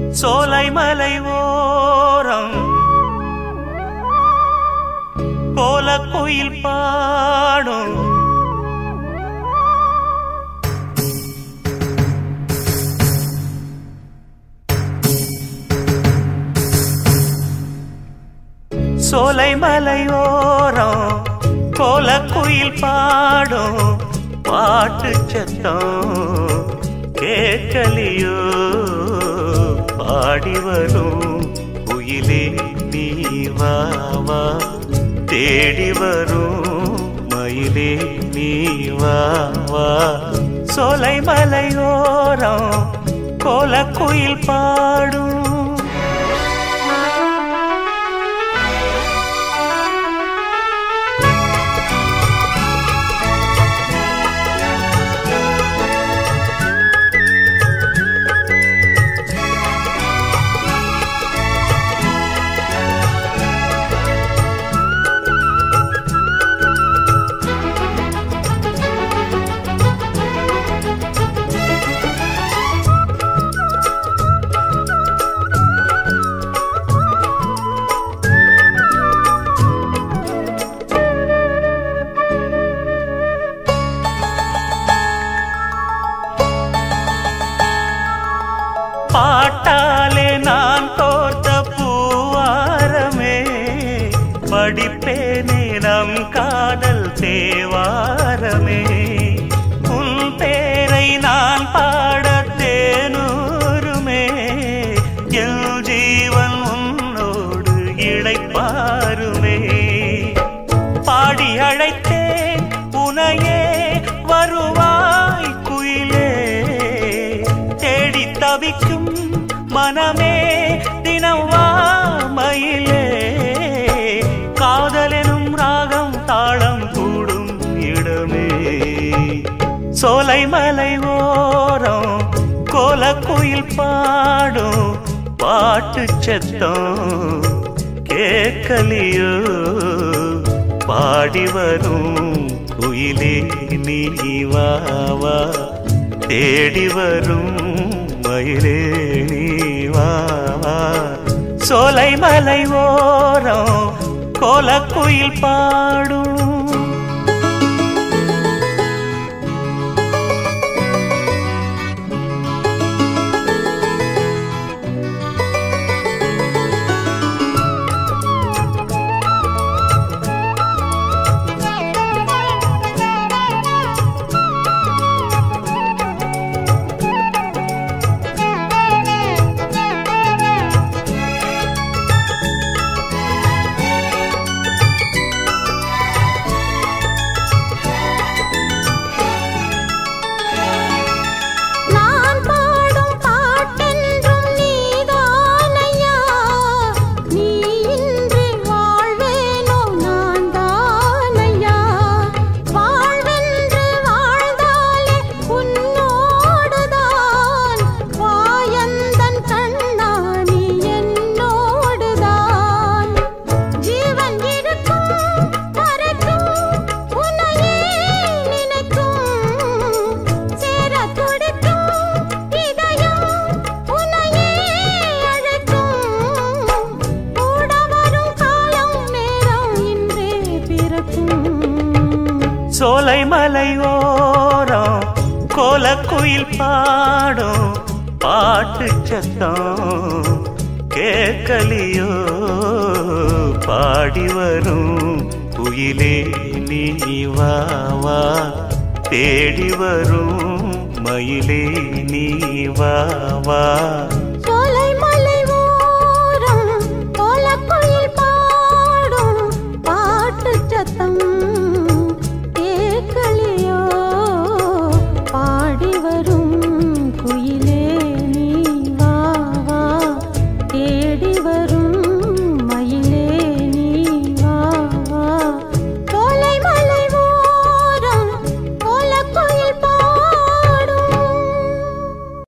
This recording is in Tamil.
சோலைமலை ஓரம் கோலக்குயில் பாடும் சோலைமலை ஓரம் கோலக்குயில் பாடும் பாட்டு சத்தம் கேட்கலியோ பாடி வரும் குயிலே நீ வா வா தேடி வரும் மயிலே நீ வா வா சோலைமலை ஓரம் கோலக்குயில் பாடும் பாட்டாலே நான் தோர்த்த பூவாரமே படிப்பேனே நம் காதல் தேவாரமே உன் பேரை நான் பாட தேனூருமே என் ஜீவன் உன்னோடு இழைப்பாருமே பாடி அழைத்தேன் உனையே வருவாய் குயிலே தேடி தவிக்கும் மனமே தினம் வா மயிலே காதலெனும் ராகம் தாளம் கூடும் இடமே சோலைமலை ஓரம் கோலக்குயில் பாடும் பாட்டு சத்தம் கேட்கலியோ பாடி வரும் குயிலே நீ வா வா தேடி வரும் மயிலே நீ வா வா சோலைமலை ஓரம் கோலக்குயில் பாடும் நான் பாடும் பாட்டென்றும் நீதானையா நீ இன்றி வாழ்வேனோ நான் தானையா வாழ்வென்று வாழ்ந்தாலே உன்னோடுதான் வாயந்தன் கண்ணா நீ என்னோடுதான் ஜீவன் இருக்கும் வரைக்கும் உன்னையே நினைக்கும் சேர துடிக்கும் இதயம் உன்னையே அழைக்கும் கூட வரும் காலம் நேரம் இன்றே பிறக்கும் சோலைமலை ஓரம் கோலக்குயில் பாடும் பாட்டு சத்தம் கேட்கலியோ பாடி வரும் குயிலே நீ வா வா தேடி வரும் மயிலே நீ வா வா